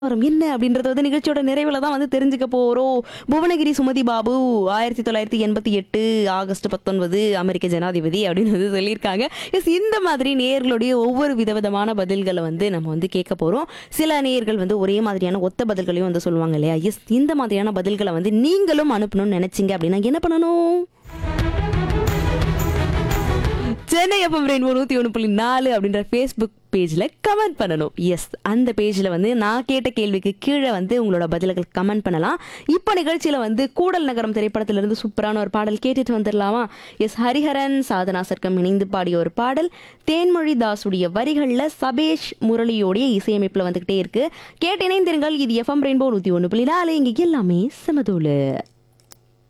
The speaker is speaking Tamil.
வரும் என்ன அப்படின்றத வந்து நிகழ்ச்சியோட நிறைவுல தான் வந்து தெரிஞ்சுக்க போறோம் புவனகிரி சுமதி பாபு ஆயிரத்தி தொள்ளாயிரத்தி எண்பத்தி எட்டு ஆகஸ்ட் பத்தொன்பது அமெரிக்க ஜனாதிபதி அப்படின்னு வந்து சொல்லியிருக்காங்க எஸ் இந்த மாதிரி நேர்களுடைய ஒவ்வொரு விதவிதமான பதில்களை வந்து நம்ம வந்து கேட்க போறோம் சில நேயர்கள் வந்து ஒரே மாதிரியான ஒத்த பதில்களையும் வந்து சொல்லுவாங்க இல்லையா எஸ் இந்த மாதிரியான பதில்களை வந்து நீங்களும் அனுப்பணும்னு நினைச்சீங்க அப்படின்னா என்ன பண்ணணும் சென்னை எஃப்எம் ரெயின்போ நூற்றி ஒன்று புள்ளி நாலு அப்படின்ற ஃபேஸ்புக் பேஜில் கமெண்ட் பண்ணணும் எஸ் அந்த பேஜில் வந்து நான் கேட்ட கேள்விக்கு கீழே வந்து உங்களோட பதில்கள் கமெண்ட் பண்ணலாம் இப்போ நிகழ்ச்சியில் வந்து கூடல் நகரம் திரைப்படத்திலிருந்து சூப்பரான ஒரு பாடல் கேட்டுட்டு வந்துடலாமா எஸ் ஹரிஹரன் சாதனா சர்க்கம் இணைந்து பாடிய ஒரு பாடல் தேன்மொழி தாஸுடைய வரிகளில் சபேஷ் முரளியோடைய இசையமைப்பில் வந்துக்கிட்டே இருக்கு கேட்டு இணைந்திருங்கள் இது எஃப்எம் ரெயின்போ நூற்றி ஒன்று புள்ளி நாலு இங்கே எல்லாமே சமதூளு